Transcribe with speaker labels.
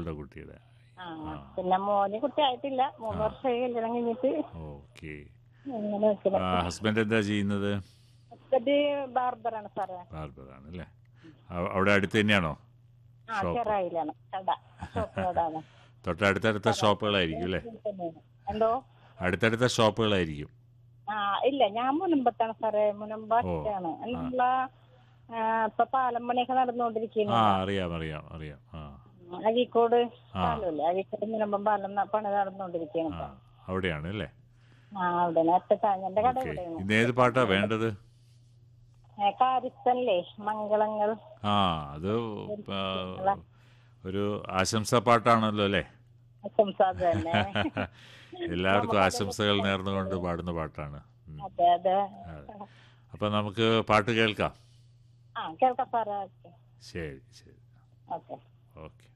Speaker 1: മോളുടെ കുട്ടിയുടെ
Speaker 2: ആ പിന്നെ മോന് കുട്ടിയായിട്ടില്ല മൂന്ന് വർഷമായി കല്യാണം കഴിഞ്ഞിട്ട്
Speaker 1: ഓക്കെ
Speaker 2: അങ്ങനെ നിൽക്കുന്നത്
Speaker 1: ഹസ്ബൻഡ് എന്താ ചെയ്യുന്നത്
Speaker 2: ഹസ്ബൻഡ് ബാർബറാണ് സാറേ
Speaker 1: ബാർബറാണ് അല്ലേ അവ- അവിടെ അടുത്ത് തന്നെയാണോ
Speaker 2: ആ ചെറായിലാണ് കട ഷോപ്പ് കടാണ്
Speaker 1: തൊട്ടടുത്തടുത്ത ഷോപ്പുകളായിരിക്കും അല്ലേ
Speaker 2: എന്തോ
Speaker 1: അടുത്തടുത്ത ഷോപ്പുകളായിരിക്കും
Speaker 2: ആ ഇല്ല ഞാൻ മുനമ്പത്താണ് സാറേ മുനമ്പാണ് നമ്മളെ ആ, ഇപ്പൊ പാലം പണിയൊക്കെ നടന്നുകൊണ്ടിരിക്കുന്നു
Speaker 1: ആ അറിയാം അറിയാം അറിയാം ആ
Speaker 2: അഴീക്കോട് പാലമില്ലേ അഴീക്കോട് മുനമ്പം പാലം ന- പണി നടന്നുകൊണ്ടിരിക്കുകയാണ്
Speaker 1: ആ അവിടെയാണ് അല്ലേ
Speaker 2: ആ അവിടെ നേരത്തെ എന്റെ കട
Speaker 1: ഓക്കെ
Speaker 2: ഇവിടെയാണ്
Speaker 1: ഇന്ന് ഏത് പാട്ടാ വേണ്ടത്
Speaker 2: ഏ, കാരിസ്ഥനില്ലേ മംഗളങ്ങൾ
Speaker 1: ആ അത് ആ, ഒരു ആശംസാ പാട്ടാണല്ലോ അല്ലേ
Speaker 2: ആശംസ അത് തന്നെ
Speaker 1: എല്ലാവർക്കും ആശംസകൾ നേർന്നുകൊണ്ട് പാടുന്ന പാട്ടാണ് ഉം.
Speaker 2: അതെ അതെ
Speaker 1: അതെ. അപ്പൊ നമുക്ക് പാട്ട് കേൾക്കാം
Speaker 2: ആ കേൾക്കാം സാറേ
Speaker 1: ശരി ശരി
Speaker 2: ഓക്കെ
Speaker 1: ഓക്കെ